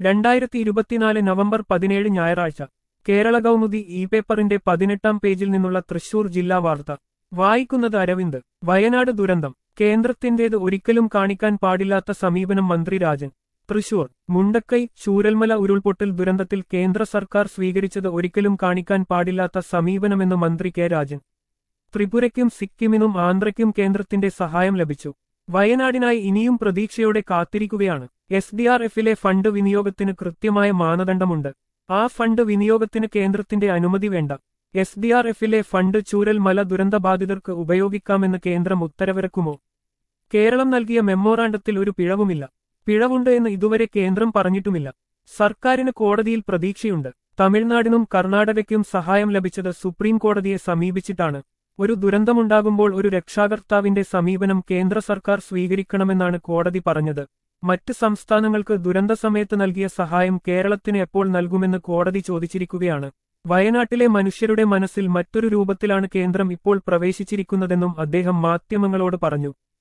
രണ്ടായിരത്തി ഇരുപത്തിനാല് നവംബർ പതിനേഴ് ഞായറാഴ്ച കേരള കൗമുദി ഇ പേപ്പറിന്റെ പതിനെട്ടാം പേജിൽ നിന്നുള്ള തൃശൂർ ജില്ലാ വാർത്ത വായിക്കുന്നത് അരവിന്ദ് വയനാട് ദുരന്തം കേന്ദ്രത്തിന്റേത് ഒരിക്കലും കാണിക്കാൻ പാടില്ലാത്ത സമീപനം മന്ത്രി രാജൻ തൃശൂർ മുണ്ടക്കൈ ചൂരൽമല ഉരുൾപൊട്ടൽ ദുരന്തത്തിൽ കേന്ദ്ര സർക്കാർ സ്വീകരിച്ചത് ഒരിക്കലും കാണിക്കാൻ പാടില്ലാത്ത സമീപനമെന്ന് മന്ത്രി കെ രാജൻ ത്രിപുരയ്ക്കും സിക്കിമിനും ആന്ധ്രയ്ക്കും കേന്ദ്രത്തിന്റെ സഹായം ലഭിച്ചു വയനാടിനായി ഇനിയും പ്രതീക്ഷയോടെ കാത്തിരിക്കുകയാണ് എസ് ഡി ആർ എഫിലെ ഫണ്ട് വിനിയോഗത്തിന് കൃത്യമായ മാനദണ്ഡമുണ്ട് ആ ഫണ്ട് വിനിയോഗത്തിന് കേന്ദ്രത്തിന്റെ അനുമതി വേണ്ട എസ് ഡി ആർ എഫിലെ ഫണ്ട് ചൂരൽ മല ദുരന്തബാധിതർക്ക് ഉപയോഗിക്കാമെന്ന് കേന്ദ്രം ഉത്തരവിറക്കുമോ കേരളം നൽകിയ മെമ്മോറാണ്ടത്തിൽ ഒരു പിഴവുമില്ല പിഴവുണ്ട് എന്ന് ഇതുവരെ കേന്ദ്രം പറഞ്ഞിട്ടുമില്ല സർക്കാരിന് കോടതിയിൽ പ്രതീക്ഷയുണ്ട് തമിഴ്നാടിനും കർണാടകയ്ക്കും സഹായം ലഭിച്ചത് സുപ്രീം കോടതിയെ സമീപിച്ചിട്ടാണ് ഒരു ദുരന്തമുണ്ടാകുമ്പോൾ ഒരു രക്ഷാകർത്താവിന്റെ സമീപനം കേന്ദ്ര സർക്കാർ സ്വീകരിക്കണമെന്നാണ് കോടതി പറഞ്ഞത് മറ്റ് സംസ്ഥാനങ്ങൾക്ക് ദുരന്ത സമയത്ത് നൽകിയ സഹായം കേരളത്തിന് എപ്പോൾ നൽകുമെന്ന് കോടതി ചോദിച്ചിരിക്കുകയാണ് വയനാട്ടിലെ മനുഷ്യരുടെ മനസ്സിൽ മറ്റൊരു രൂപത്തിലാണ് കേന്ദ്രം ഇപ്പോൾ പ്രവേശിച്ചിരിക്കുന്നതെന്നും അദ്ദേഹം മാധ്യമങ്ങളോട് പറഞ്ഞു